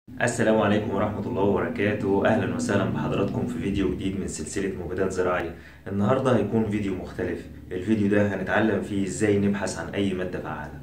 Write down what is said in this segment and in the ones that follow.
السلام عليكم ورحمة الله وبركاته أهلا وسهلا بحضراتكم في فيديو جديد من سلسلة مبيدات زراعية النهاردة هيكون فيديو مختلف الفيديو ده هنتعلم فيه ازاي نبحث عن أي مادة فعالة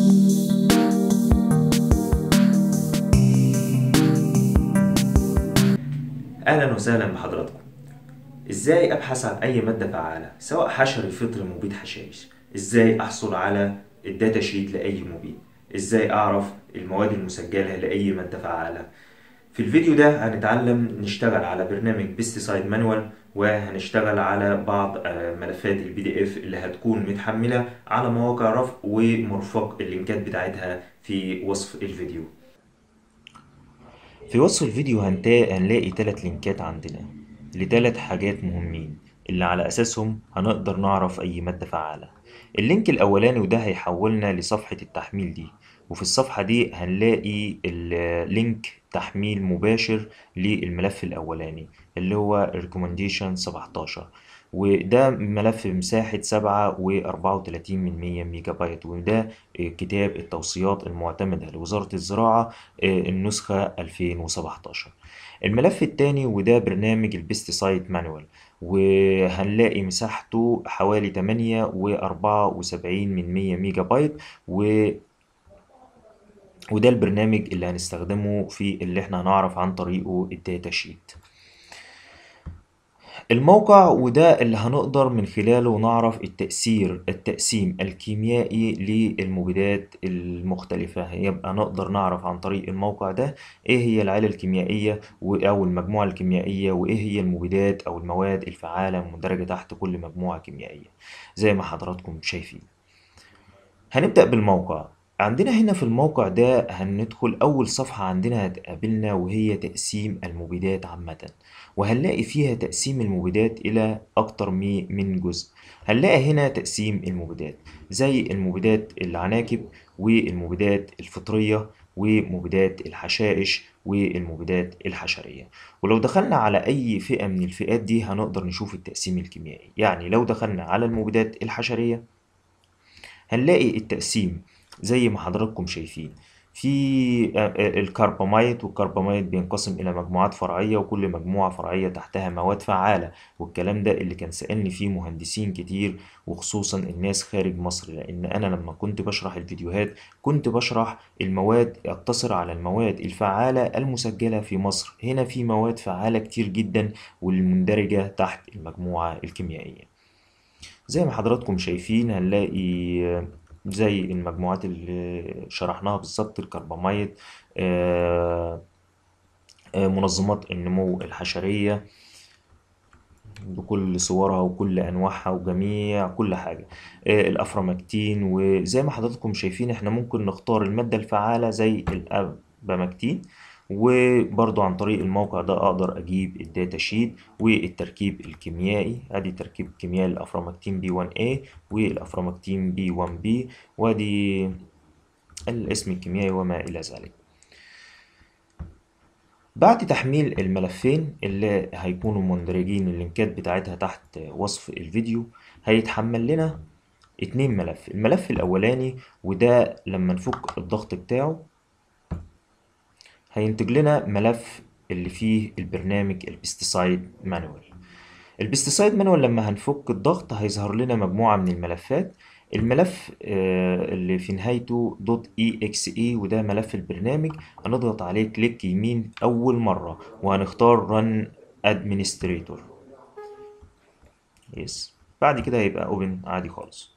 أهلا وسهلا بحضراتكم ازاي أبحث عن أي مادة فعالة سواء حشري فطري مبيد حشائش ازاي أحصل على الداتا شيت لأي مبيد ازاي أعرف المواد المسجلة لأي مادة فعالة في الفيديو ده هنتعلم نشتغل على برنامج بيستيسايد مانوال وهنشتغل على بعض آه، ملفات البي دي اف اللي هتكون متحملة على مواقع رفع ومرفق اللينكات بتاعتها في وصف الفيديو في وصف الفيديو هنتا- هنلاقي تلات لينكات عندنا لتلات حاجات مهمين اللي على أساسهم هنقدر نعرف أي مادة فعالة اللينك الأولاني وده هيحولنا لصفحة التحميل دي وفي الصفحة دي هنلاقي اللينك تحميل مباشر للملف الأولاني اللي هو recommendation 17 وده ملف بمساحة سبعة وأربعة وتلاتين من مية ميجا بايت وده آه، كتاب التوصيات المعتمدة لوزارة الزراعة آه، النسخة 2017 الملف التاني وده برنامج البيستيسايد مانوال وهنلاقي مساحته حوالي تمانية وأربعة وسبعين من مية ميجا بايت و وده البرنامج اللي هنستخدمه في اللي احنا هنعرف عن طريقه الداتا شيت الموقع وده اللي هنقدر من خلاله نعرف التأثير التقسيم الكيميائي للمبيدات المختلفة يبقى نقدر نعرف عن طريق الموقع ده ايه هي العيلة الكيميائية و- او المجموعة الكيميائية وايه هي المبيدات او المواد الفعالة المندرجة تحت كل مجموعة كيميائية زي ما حضراتكم شايفين هنبدأ بالموقع عندنا هنا في الموقع ده هندخل أول صفحة عندنا هتقابلنا وهي تقسيم المبيدات عامة وهنلاقي فيها تقسيم المبيدات إلى أكتر مي- من جزء هنلاقي هنا تقسيم المبيدات زي المبيدات العناكب والمبيدات الفطرية ومبيدات الحشائش والمبيدات الحشرية ولو دخلنا على أي فئة من الفئات دي هنقدر نشوف التقسيم الكيميائي يعني لو دخلنا على المبيدات الحشرية هنلاقي التقسيم زي ما حضراتكم شايفين في آه، آه، الكرباميد والكرباميد بينقسم إلى مجموعات فرعية وكل مجموعة فرعية تحتها مواد فعالة والكلام ده اللي كان سألني فيه مهندسين كتير وخصوصا الناس خارج مصر لأن أنا لما كنت بشرح الفيديوهات كنت بشرح المواد أقتصر على المواد الفعالة المسجلة في مصر هنا في مواد فعالة كتير جدا والمندرجة تحت المجموعة الكيميائية زي ما حضراتكم شايفين هنلاقي آه، زي المجموعات اللي شرحناها بالظبط الكرباميد آه، آه، منظمات النمو الحشرية بكل صورها وكل أنواعها وجميع كل حاجة آه، الأفرامكتين وزي ما حضراتكم شايفين احنا ممكن نختار المادة الفعالة زي الأبامكتين وبرضو عن طريق الموقع ده أقدر أجيب الداتا شيت والتركيب الكيميائي أدي تركيب كيميائي الأفرامكتين بي 1A والأفرامكتين بي 1B وأدي الاسم الكيميائي وما إلى ذلك بعد تحميل الملفين اللي هيكونوا مندرجين اللينكات بتاعتها تحت وصف الفيديو هيتحمل لنا اتنين ملف الملف الأولاني وده لما نفك الضغط بتاعه هينتج لنا ملف اللي فيه البرنامج البيستيسايد مانوال البيستيسايد مانوال لما هنفك الضغط هيظهر لنا مجموعة من الملفات الملف آه، اللي في نهايته دوت اي اكس اي وده ملف البرنامج هنضغط عليه كليك يمين أول مرة وهنختار رن ادمنستريتور يس بعد كده هيبقى اوبن عادي خالص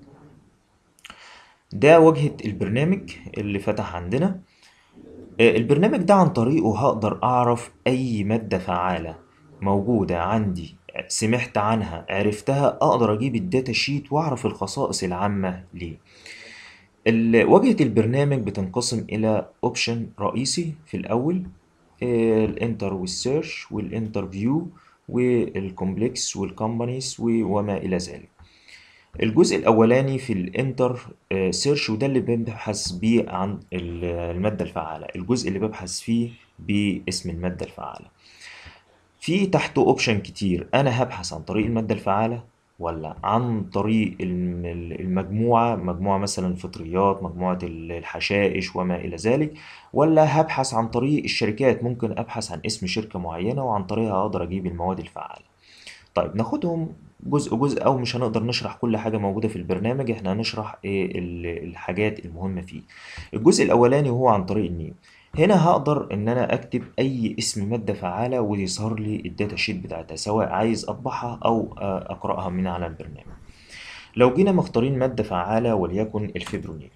ده واجهة البرنامج اللي فتح عندنا آه، البرنامج ده عن طريقه هقدر أعرف أي مادة فعالة موجودة عندي سمعت عنها عرفتها أقدر أجيب الداتا شيت وأعرف الخصائص العامة ليه ال- واجهة البرنامج بتنقسم إلى أوبشن رئيسي في الأول آه، الانتر والسيرش والانترفيو والكومبلكس والكومبانيز وما إلى ذلك الجزء الأولاني في الانتر سيرش وده اللي ببحث بيه عن ال- المادة الفعالة الجزء اللي ببحث فيه باسم المادة الفعالة في تحته اوبشن كتير انا هبحث عن طريق المادة الفعالة ولا عن طريق الم- المجموعة مجموعة مثلا الفطريات مجموعة الحشائش وما إلى ذلك ولا هبحث عن طريق الشركات ممكن أبحث عن اسم شركة معينة وعن طريقها أقدر أجيب المواد الفعالة طيب ناخدهم جزء جزء أو مش هنقدر نشرح كل حاجة موجودة في البرنامج احنا هنشرح ايه ال- الحاجات المهمة فيه الجزء الأولاني هو عن طريق النيم هنا هقدر ان انا اكتب اي اسم مادة فعالة ويظهر لي الداتا شيت بتاعتها سواء عايز اطبعها او آه، اقرأها من على البرنامج لو جينا مختارين مادة فعالة وليكن الفيبرونيل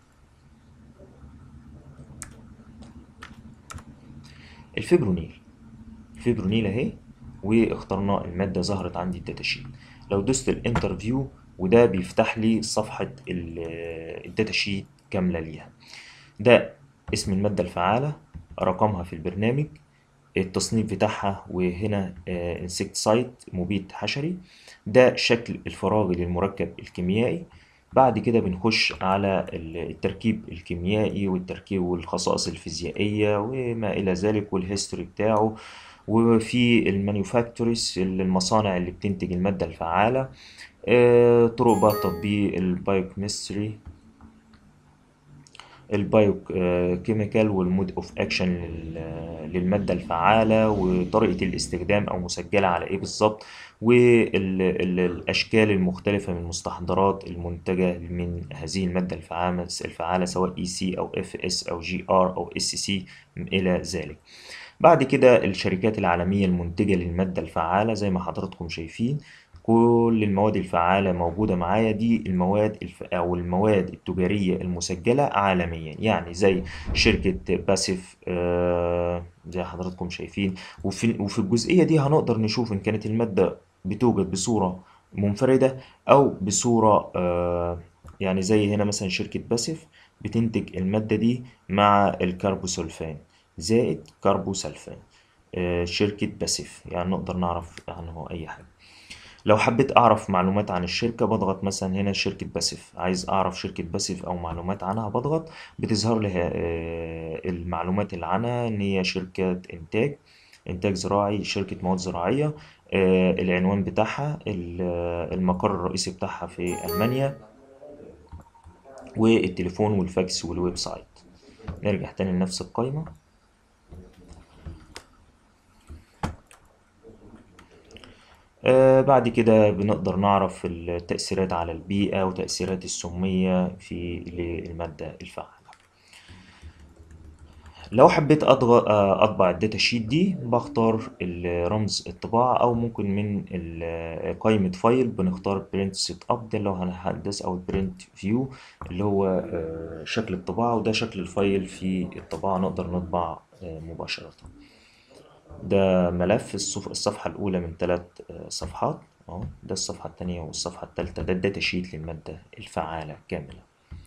الفيبرونيل الفيبرونيل اهي واخترنا المادة ظهرت عندي الداتا شيت لو دوست الانترفيو وده بيفتح لي صفحة ال- الداتا شيت كاملة ليها ده اسم المادة الفعالة رقمها في البرنامج التصنيف بتاعها وهنا انسكتسايد مبيد حشري ده شكل الفراغي للمركب الكيميائي بعد كده بنخش على ال- التركيب الكيميائي والتركيب والخصائص الفيزيائية وما إلى ذلك والهيستوري بتاعه وفي المانيفاكتوريز المصانع اللي بتنتج المادة الفعالة آه، طرق بقى تطبيق البايوكيمستري البايو كيميكال والمود اوف اكشن للماده الفعاله وطريقه الاستخدام او مسجله على ايه بالظبط والاشكال المختلفه من المستحضرات المنتجه من هذه الماده الفعاله الفعاله سواء اي سي او اف اس او جي ار او اس سي الى ذلك بعد كده الشركات العالميه المنتجه للماده الفعاله زي ما حضراتكم شايفين كل المواد الفعالة موجودة معايا دي المواد الف... أو المواد التجارية المسجلة عالميا يعني زي شركة باسف آه زي حضراتكم شايفين وفي, وفي الجزئية دي هنقدر نشوف إن كانت المادة بتوجد بصورة منفردة أو بصورة آه يعني زي هنا مثلا شركة باسف بتنتج المادة دي مع الكربوسولفان زائد كربوسلفان آه شركة باسف يعني نقدر نعرف عنه أي حاجة لو حبيت أعرف معلومات عن الشركة بضغط مثلا هنا شركة باسف عايز أعرف شركة باسف أو معلومات عنها بضغط بتظهر لي آه، المعلومات اللي عنها إن هي شركة إنتاج إنتاج زراعي شركة مواد زراعية آه، العنوان بتاعها ال- آه، المقر الرئيسي بتاعها في ألمانيا والتليفون والفاكس والويب سايت نرجع تاني لنفس القائمة آه بعد كده بنقدر نعرف التأثيرات على البيئة وتأثيرات السمية في للمادة الفعالة لو حبيت أضغط آه، أطبع الداتا شيت دي بختار ال- رمز الطباعة أو ممكن من ال- قائمة فايل بنختار برنت سيت أب ده لو هنحدث أو برنت فيو اللي هو آه، شكل الطباعة وده شكل الفايل في الطباعة نقدر نطبع آه، مباشرة ده ملف الصف... الصفحة الأولى من ثلاث صفحات أهو ده الصفحة التانية والصفحة التالتة ده الداتا شيت للمادة الفعالة كاملة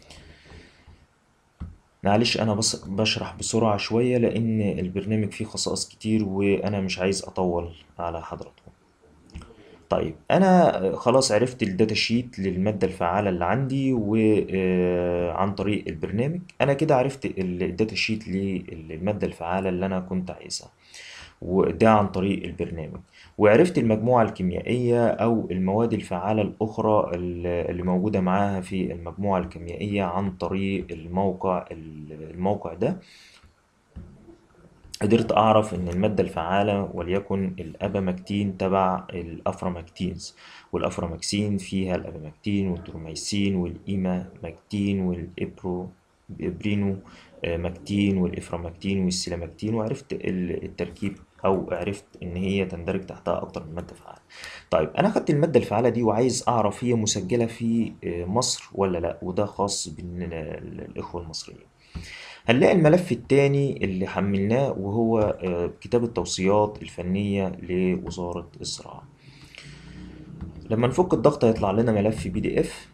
معلش أنا بس بشرح بسرعة شوية لأن البرنامج فيه خصائص كتير وأنا مش عايز أطول على حضراتكم طيب أنا خلاص عرفت الداتا شيت للمادة الفعالة اللي عندي وعن طريق البرنامج أنا كده عرفت الداتا شيت للمادة الفعالة اللي أنا كنت عايزها وده عن طريق البرنامج وعرفت المجموعة الكيميائية أو المواد الفعالة الأخرى اللي موجودة معاها في المجموعة الكيميائية عن طريق الموقع الموقع ده قدرت أعرف إن المادة الفعالة وليكن الأبامكتين تبع الأفرامكتينز والأفرامكسين فيها الأبامكتين والتروميسين والإيمامكتين والإبرو إبرينو مكتين والإفرامكتين والسيلامكتين وعرفت ال- التركيب أو عرفت إن هي تندرج تحتها أكتر من مادة فعالة. طيب أنا خدت المادة الفعالة دي وعايز أعرف هي مسجلة في مصر ولا لأ وده خاص بالإخوة المصريين. هنلاقي الملف التاني اللي حملناه وهو آه، كتاب التوصيات الفنية لوزارة الزراعة. لما نفك الضغط هيطلع لنا ملف بي دي اف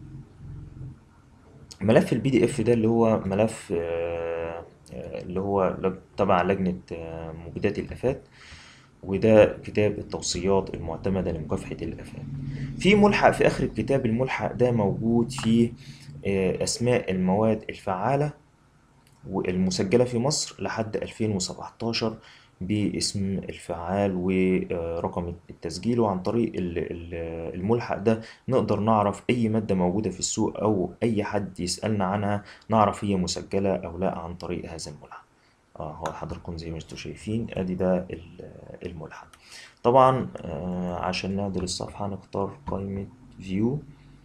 ملف البي دي اف ده اللي هو ملف آه، آه، اللي هو لج- تبع لجنة آه، مبيدات الآفات وده كتاب التوصيات المعتمدة لمكافحة الآفات في ملحق في آخر الكتاب الملحق ده موجود فيه آه، أسماء المواد الفعالة والمسجلة في مصر لحد 2017 باسم الفعال ورقم التسجيل وعن طريق ال- ال- الملحق ده نقدر نعرف أي مادة موجودة في السوق أو أي حد يسألنا عنها نعرف هي مسجلة أو لا عن طريق هذا الملحق اه هو حضراتكم زي ما انتم شايفين ادي ده ال- الملحق طبعا آه عشان نعدل الصفحة نختار قائمة فيو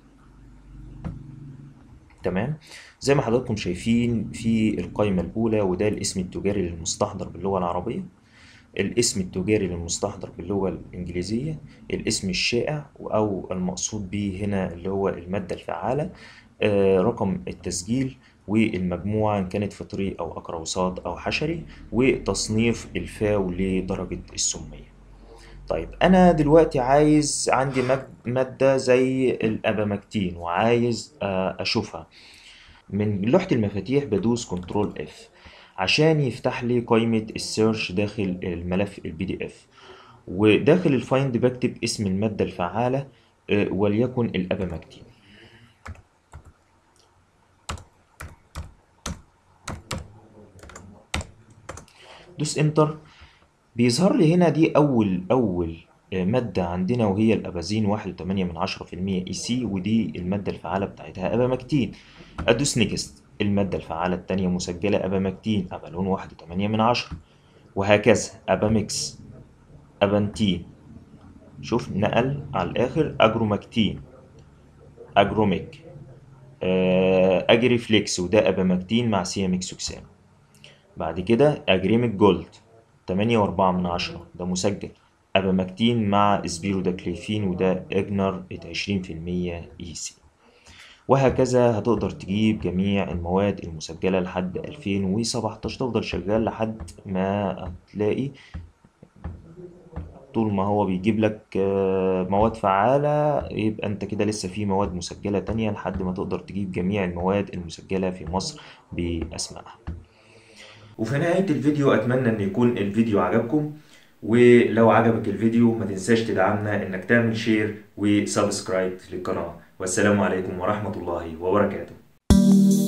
تمام زي ما حضراتكم شايفين في القائمة الأولى وده الاسم التجاري للمستحضر باللغة العربية الاسم التجاري للمستحضر باللغة الإنجليزية الاسم الشائع أو المقصود به هنا اللي هو المادة الفعالة آه، رقم التسجيل والمجموعة إن كانت فطري أو أقراصات أو حشري وتصنيف الفاو لدرجة السمية طيب أنا دلوقتي عايز عندي ماد- مادة زي الأبامكتين وعايز آه، أشوفها من لوحة المفاتيح بدوس كنترول اف عشان يفتح لي قائمة السيرش داخل الملف البي دي اف وداخل الفايند بكتب اسم المادة الفعالة آه، وليكن الأبامكتين دوس انتر بيظهر لي هنا دي أول أول آه، مادة عندنا وهي الأبازين واحد وتمانية من عشرة في المية إي سي ودي المادة الفعالة بتاعتها أبامكتين أدوس نيكست المادة الفعالة التانية مسجلة أبامكتين أبالون واحد وتمانية من عشرة وهكذا أبامكس أبانتين شوف نقل على الآخر أجرومكتين أجروميك آه، أجريفليكس وده أبامكتين مع سياميكسوكسان بعد كده أجريميك جولد تمانية وأربعة من عشرة ده مسجل أبامكتين مع سبيروداكليفين وده إجنر عشرين في المية إي سي وهكذا هتقدر تجيب جميع المواد المسجلة لحد 2017 تفضل شغال لحد ما هتلاقي طول ما هو بيجيب لك آه، مواد فعالة يبقى انت كده لسه في مواد مسجلة تانية لحد ما تقدر تجيب جميع المواد المسجلة في مصر بأسمائها وفي نهاية الفيديو أتمنى إن يكون الفيديو عجبكم ولو عجبك الفيديو ما تنساش تدعمنا إنك تعمل شير وسبسكرايب للقناة والسلام عليكم ورحمة الله وبركاته